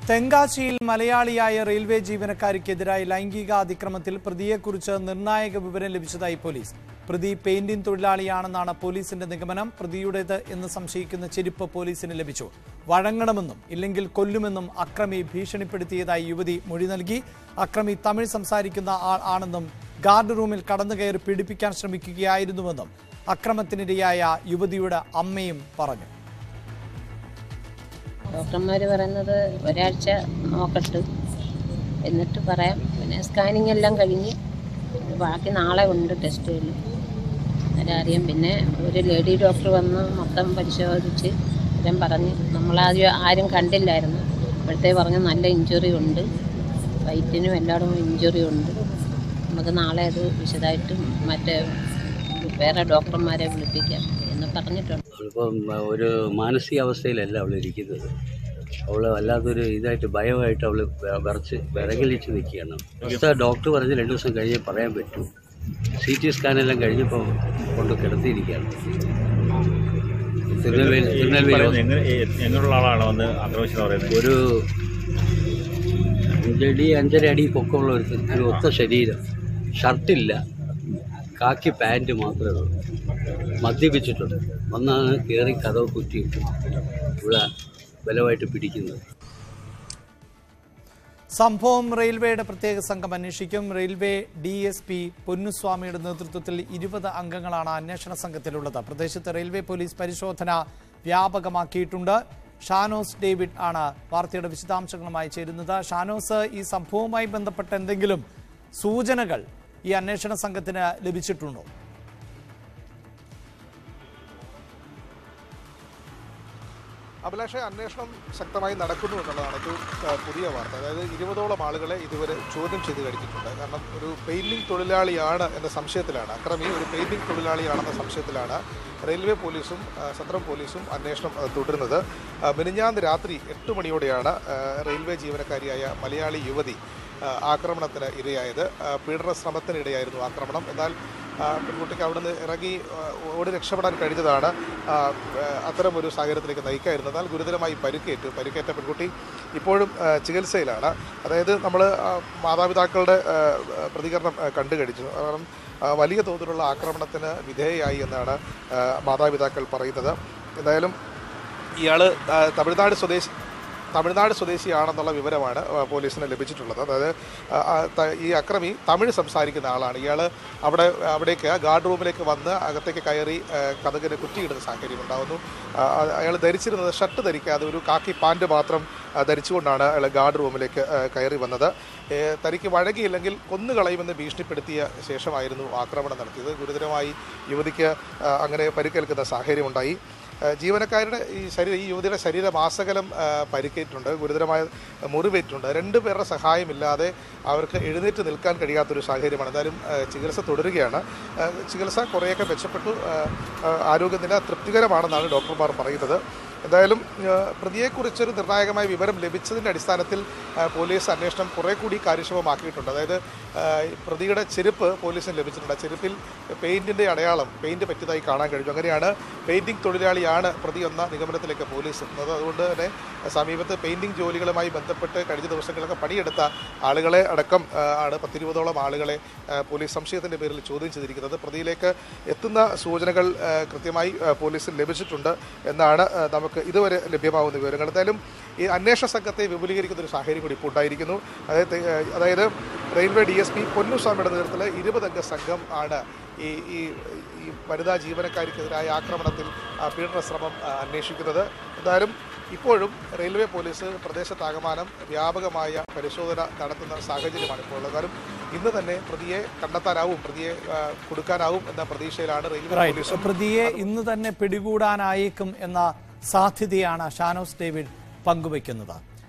തെങ്കാശിയിൽ മലയാളിയായ റെയിൽവേ ജീവനക്കാരിക്കെതിരായ ലൈംഗിക അതിക്രമത്തിൽ പ്രതിയെക്കുറിച്ച് നിർണായക വിവരം ലഭിച്ചതായി പോലീസ് പ്രതി പെയിന്റിംഗ് തൊഴിലാളിയാണെന്നാണ് പോലീസിന്റെ നിഗമനം പ്രതിയുടേത് എന്ന് സംശയിക്കുന്ന ചെരുപ്പ് പോലീസിന് ലഭിച്ചു വഴങ്ങണമെന്നും ഇല്ലെങ്കിൽ കൊല്ലുമെന്നും അക്രമി ഭീഷണിപ്പെടുത്തിയതായി യുവതി മൊഴി നൽകി അക്രമി തമിഴ് സംസാരിക്കുന്ന ആൾ ആണെന്നും ഗാർഡ് റൂമിൽ കടന്നുകയറി പീഡിപ്പിക്കാൻ ശ്രമിക്കുകയായിരുന്നുവെന്നും അക്രമത്തിനിരയായ യുവതിയുടെ അമ്മയും പറഞ്ഞു ഡോക്ടർമാർ പറയുന്നത് ഒരാഴ്ച നോക്കട്ട് എന്നിട്ട് പറയാം പിന്നെ സ്കാനിങ് എല്ലാം കഴിഞ്ഞ് ബാക്കി നാളെ ഉണ്ട് ടെസ്റ്റുകൾ അന്നേരം അറിയാം പിന്നെ ഒരു ലേഡി ഡോക്ടർ വന്ന് മൊത്തം പരിശോധിച്ച് എല്ലാം പറഞ്ഞ് നമ്മളാദ്യം ആരും കണ്ടില്ലായിരുന്നു ഇപ്പോഴത്തെ പറഞ്ഞ് നല്ല ഇഞ്ചുറി ഉണ്ട് വയറ്റിനും എല്ലായിടും ഇഞ്ചുറി ഉണ്ട് നമുക്ക് നാളെ അത് വിശദമായിട്ട് മറ്റേ വേറെ ഡോക്ടർമാരെ വിളിപ്പിക്കാം എന്ന് പറഞ്ഞിട്ടുണ്ട് ഇപ്പം ഒരു മാനസികാവസ്ഥയിലല്ല അവൾ ഇരിക്കുന്നത് അവൾ വല്ലാത്തൊരു ഇതായിട്ട് ഭയമായിട്ട് അവൾ വിറച്ച് വിറകലിച്ച് നിൽക്കുകയാണ് അടുത്ത ഡോക്ടർ പറഞ്ഞ് രണ്ട് ദിവസം കഴിഞ്ഞേ പറയാൻ പറ്റൂ സി ടി സ്കാനെല്ലാം കഴിഞ്ഞപ്പോൾ കൊണ്ട് കിടത്തിയിരിക്കുകയാണ് തിരുനെൽവേലി തിരുനെൽവേലി പറയുന്നത് എങ്ങനെ എ- എങ്ങനെയുള്ള ആളാണ് വന്ന് ആക്രമിച്ചെന്ന് പറയുന്നത് ഒരു അഞ്ചടി അഞ്ചര അടി പൊക്കമുള്ള ഒരു ഒരു ഒത്ത ശരീരം ഷർട്ടില്ല കാക്കി പാൻറ്റ് മാത്രമേ ഉള്ളൂ മദ്യപിച്ചിട്ടുണ്ട് വന്നാണ് കയറി കഥവ് കുറ്റി ഇവിടെ ബലമായിട്ട് പിടിക്കുന്നത് സംഭവം റെയിൽവേയുടെ പ്രത്യേക സംഘം അന്വേഷിക്കും റെയിൽവേ ഡി എസ് പി പൊന്നുസ്വാമിയുടെ നേതൃത്വത്തിൽ ഇരുപത് അംഗങ്ങളാണ് അന്വേഷണ സംഘത്തിലുള്ളത് പ്രദേശത്ത് റെയിൽവേ പോലീസ് പരിശോധന വ്യാപകമാക്കിയിട്ടുണ്ട് ഷാനോസ് ഡേവിഡ് ആണ് വാർത്തയുടെ വിശദാംശങ്ങളുമായി ചേരുന്നത് ഷാനോസ് ഈ സംഭവവുമായി ബന്ധപ്പെട്ട എന്തെങ്കിലും സൂചനകൾ ഈ അന്വേഷണ സംഘത്തിന് ലഭിച്ചിട്ടുണ്ടോ അഭിലാഷ അന്വേഷണം ശക്തമായി നടക്കുന്നു എന്നുള്ളതാണ് ഒരു ആ, പുതിയ വാർത്ത അതായത് ഇരുപതോളം ആളുകളെ ഇതുവരെ ചോദ്യം ചെയ്ത് കഴിഞ്ഞിട്ടുണ്ട് കാരണം ഒരു പെയിന്റിംഗ് തൊഴിലാളിയാണ് എന്ന സംശയത്തിലാണ് അക്രമി ഒരു പെയിന്റിംഗ് തൊഴിലാളിയാണെന്ന സംശയത്തിലാണ് റെയിൽവേ പോലീസും ആ, സത്രം പോലീസും അന്വേഷണം ആ, തുടരുന്നത് ആ, മിനിഞ്ഞാന്ന് രാത്രി എട്ട് മണിയോടെയാണ് ആ, റെയിൽവേ ജീവനക്കാരിയായ മലയാളി യുവതി ആ, ആക്രമണത്തിന് ഇരയായത് ആ, പീഡന ശ്രമത്തിനിടയായിരുന്നു ആക്രമണം എന്നാൽ ആ, പെൺകുട്ടിക്ക് അവിടുന്ന് ഇറങ്ങി ആ, ഓടി രക്ഷപ്പെടാൻ കഴിഞ്ഞതാണ് ആ, ആ, അത്തരമൊരു സാഹചര്യത്തിലേക്ക് നയിക്കായിരുന്നത് എന്നാൽ ഗുരുതരമായി പരിക്കേറ്റു പരിക്കേറ്റ പെൺകുട്ടി ഇപ്പോഴും ആ, ചികിത്സയിലാണ് അതായത് നമ്മൾ മാതാപിതാക്കളുടെ ആ, പ്രതികരണം ആ, കണ്ടു കഴിഞ്ഞു കാരണം ആ, വലിയ തോതിലുള്ള ആക്രമണത്തിന് വിധേയയായി എന്നാണ് ആ, മാതാപിതാക്കൾ പറയുന്നത് എന്തായാലും ഇയാൾ തമിഴ്നാട് സ്വദേശി തമിഴ്നാട് സ്വദേശിയാണെന്നുള്ള വിവരമാണ് ആ, പോലീസിന് ലഭിച്ചിട്ടുള്ളത് അതായത് ആ, ആ, ത- ഈ അക്രമി തമിഴ് സംസാരിക്കുന്ന ആളാണ് ഇയാൾ അവിടെ അവിടേക്ക് ഗാർഡ് റൂമിലേക്ക് വന്ന് അകത്തേക്ക് കയറി ആ, കതകിന് കുറ്റിയിടുന്ന സാഹചര്യം ഉണ്ടാകുന്നു അയാൾ ധരിച്ചിരുന്നത് ഷർട്ട് ധരിക്കാതെ ഒരു കാക്കി പാൻറ് മാത്രം ആ, ധരിച്ചുകൊണ്ടാണ് അയാൾ ഗാർഡ് റൂമിലേക്ക് ആ, കയറി വന്നത് ഏ, തനിക്ക് വഴങ്ങിയില്ലെങ്കിൽ കൊന്നുകളയുമെന്ന് ഭീഷണിപ്പെടുത്തിയ ശേഷമായിരുന്നു ആക്രമണം നടത്തിയത് ഗുരുതരമായി യുവതിക്ക് ആ, അങ്ങനെ പരിക്കേൽക്കുന്ന സാഹചര്യമുണ്ടായി ആ, ജീവനക്കാരുടെ ഈ ശരീര ഈ യുവതിയുടെ ശരീരമാസകലം ആ, പരിക്കേറ്റിട്ടുണ്ട് ഗുരുതരമായ മുറിവേറ്റിട്ടുണ്ട് രണ്ടു പേരുടെ സഹായമില്ലാതെ അവർക്ക് എഴുന്നേറ്റ് നിൽക്കാൻ കഴിയാത്തൊരു സാഹചര്യമാണ് എന്തായാലും ആ, ചികിത്സ തുടരുകയാണ് ആ, ചികിത്സ കുറേയൊക്കെ മെച്ചപ്പെട്ടു ആ, ആ, ആരോഗ്യനില തൃപ്തികരമാണെന്നാണ് ഡോക്ടർമാർ പറയുന്നത് എന്തായാലും ആ, പ്രതിയെക്കുറിച്ചൊരു നിർണായകമായ വിവരം ലഭിച്ചതിൻ്റെ അടിസ്ഥാനത്തിൽ ആ, പോലീസ് അന്വേഷണം കുറേ കൂടി കാര്യക്ഷമമാക്കിയിട്ടുണ്ട് അതായത് ആ, ഈ പ്രതിയുടെ ചെരുപ്പ് പോലീസിന് ലഭിച്ചിട്ടുണ്ട് ആ ചെരുപ്പിൽ പെയിൻറ്റിൻ്റെ അടയാളം പെയിൻറ്റ് പറ്റിയതായി കാണാൻ കഴിഞ്ഞു അങ്ങനെയാണ് പെയിൻറ്റിംഗ് തൊഴിലാളിയാണ് പ്രതി എന്ന നിഗമനത്തിലേക്ക് പോലീസ് എത്തുന്നത് അതുകൊണ്ട് തന്നെ സമീപത്ത് പെയിൻറ്റിംഗ് ജോലികളുമായി ബന്ധപ്പെട്ട് കഴിഞ്ഞ ദിവസങ്ങളൊക്കെ പണിയെടുത്ത ആളുകളെ അടക്കം ആ, ആണ് പത്തിരുപതോളം ആളുകളെ ആ, പോലീസ് സംശയത്തിൻ്റെ പേരിൽ ചോദ്യം ചെയ്തിരിക്കുന്നത് പ്രതിയിലേക്ക് എത്തുന്ന സൂചനകൾ ആ, കൃത്യമായി ആ, പോലീസിന് ലഭിച്ചിട്ടുണ്ട് എന്നാണ് ആ, നമുക്ക് ഇതുവരെ ലഭ്യമാകുന്ന വിവരങ്ങൾ എന്തായാലും ഈ അന്വേഷണ സംഘത്തെ വിപുലീകരിക്കുന്ന ഒരു സാഹചര്യം കൂടി ഇപ്പോൾ ഉണ്ടായിരിക്കുന്നു അതായത് ആ, അതായത് റെയിൽവേ ഡി എസ് പി പൊന്നുസ്വാമിയുടെ നേതൃത്വത്തിൽ ഇരുപതംഗ സംഘം ആണ് ഈ ഈ ഈ വനിതാ ജീവനക്കാരിക്കെതിരായ ആക്രമണത്തിൽ ആ, പീഡന ശ്രമം ആ, അന്വേഷിക്കുന്നത് എന്തായാലും ഇപ്പോഴും റെയിൽവേ പോലീസ് പ്രദേശത്താകമാനം വ്യാപകമായ പരിശോധന നടത്തുന്ന സാഹചര്യമാണ് ഇപ്പോൾ ഉള്ളത് കാരണം ഇന്ന് തന്നെ പ്രതിയെ കണ്ടെത്താനാവും പ്രതിയെ ആ, കൊടുക്കാനാവും എന്ന പ്രതീക്ഷയിലാണ് റെയിൽവേ റൈറ്റ് പോലീസും പ്രതിയെ ഇന്ന് തന്നെ പിടികൂടാനായേക്കും എന്ന സാധ്യതയാണ് ഷാനോസ് ഡേവിഡ് പങ്കുവയ്ക്കുന്നത്